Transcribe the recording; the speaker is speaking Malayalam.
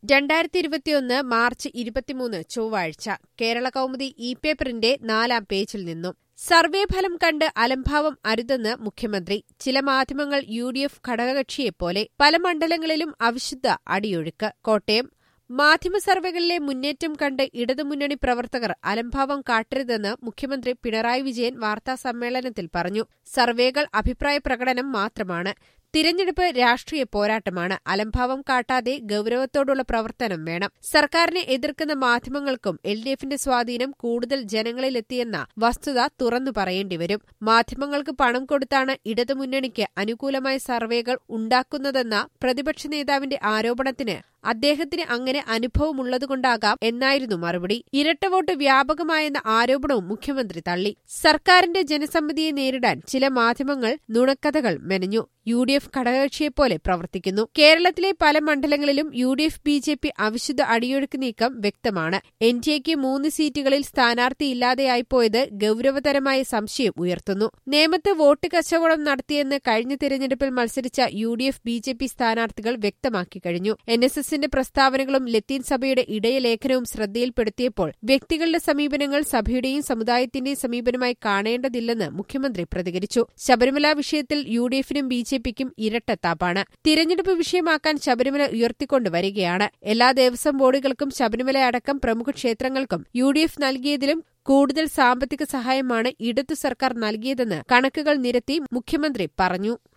രണ്ടായിരത്തി ഇരുപത്തിയൊന്ന് മാർച്ച് ഇരുപത്തിമൂന്ന് ചൊവ്വാഴ്ച കേരള കൗമുദി ഇ പേപ്പറിന്റെ നാലാം പേജിൽ നിന്നും സർവേ ഫലം കണ്ട് അലംഭാവം അരുതെന്ന് മുഖ്യമന്ത്രി ചില മാധ്യമങ്ങൾ യു ഡി എഫ് ഘടകകക്ഷിയെപ്പോലെ പല മണ്ഡലങ്ങളിലും അവിശുദ്ധ അടിയൊഴുക്ക് കോട്ടയം മാധ്യമ സർവേകളിലെ മുന്നേറ്റം കണ്ട് ഇടതുമുന്നണി പ്രവർത്തകർ അലംഭാവം കാട്ടരുതെന്ന് മുഖ്യമന്ത്രി പിണറായി വിജയൻ വാർത്താസമ്മേളനത്തിൽ പറഞ്ഞു സർവേകൾ അഭിപ്രായ പ്രകടനം മാത്രമാണ് തിരഞ്ഞെടുപ്പ് രാഷ്ട്രീയ പോരാട്ടമാണ് അലംഭാവം കാട്ടാതെ ഗൌരവത്തോടുള്ള പ്രവർത്തനം വേണം സർക്കാരിനെ എതിർക്കുന്ന മാധ്യമങ്ങൾക്കും എൽ ഡി എഫിന്റെ സ്വാധീനം കൂടുതൽ ജനങ്ങളിലെത്തിയെന്ന വസ്തുത തുറന്നു പറയേണ്ടിവരും മാധ്യമങ്ങൾക്ക് പണം കൊടുത്താണ് ഇടതുമുന്നണിക്ക് അനുകൂലമായ സർവേകൾ ഉണ്ടാക്കുന്നതെന്ന പ്രതിപക്ഷ നേതാവിന്റെ ആരോപണത്തിന് അദ്ദേഹത്തിന് അങ്ങനെ അനുഭവമുള്ളതുകൊണ്ടാകാം എന്നായിരുന്നു മറുപടി ഇരട്ട വോട്ട് വ്യാപകമായെന്ന ആരോപണവും മുഖ്യമന്ത്രി തള്ളി സർക്കാരിന്റെ ജനസമ്മതിയെ നേരിടാൻ ചില മാധ്യമങ്ങൾ നുണക്കഥകൾ മെനഞ്ഞു യു ഡി എഫ് ഘടകകക്ഷിയെപ്പോലെ പ്രവർത്തിക്കുന്നു കേരളത്തിലെ പല മണ്ഡലങ്ങളിലും U D F B J P അവിശുദ്ധ അടിയൊഴുക്ക് നീക്കം വ്യക്തമാണ് എൻ ഡി എക്ക് മൂന്ന് സീറ്റുകളിൽ സ്ഥാനാർത്ഥിയില്ലാതെയായിപ്പോയത് ഗൌരവതരമായ സംശയം ഉയർത്തുന്നു നേമത്ത് വോട്ട് കച്ചവടം നടത്തിയെന്ന് കഴിഞ്ഞ തിരഞ്ഞെടുപ്പിൽ മത്സരിച്ച U D F B J P സ്ഥാനാർത്ഥികൾ വ്യക്തമാക്കി കഴിഞ്ഞു എൻ എസ് എസിന്റെ പ്രസ്താവനകളും ലത്തീൻ സഭയുടെ ഇടയലേഖനവും ശ്രദ്ധയിൽപ്പെടുത്തിയപ്പോൾ വ്യക്തികളുടെ സമീപനങ്ങൾ സഭയുടെയും സമുദായത്തിന്റെയും സമീപനമായി കാണേണ്ടതില്ലെന്ന് മുഖ്യമന്ത്രി പ്രതികരിച്ചു ശബരിമല വിഷയത്തിൽ യു ഡി എഫിനും ബി ജെ പിക്കും ഇരട്ടത്താപ്പാണ് തിരഞ്ഞെടുപ്പ് വിഷയമാക്കാൻ ശബരിമല ഉയർത്തിക്കൊണ്ടുവരികയാണ് എല്ലാ ദേവസ്വം ബോർഡുകൾക്കും ശബരിമല അടക്കം പ്രമുഖ ക്ഷേത്രങ്ങൾക്കും യു ഡി എഫ് നൽകിയതിലും കൂടുതൽ സാമ്പത്തിക സഹായമാണ് ഇടതു സർക്കാർ നൽകിയതെന്ന് കണക്കുകൾ നിരത്തി മുഖ്യമന്ത്രി പറഞ്ഞു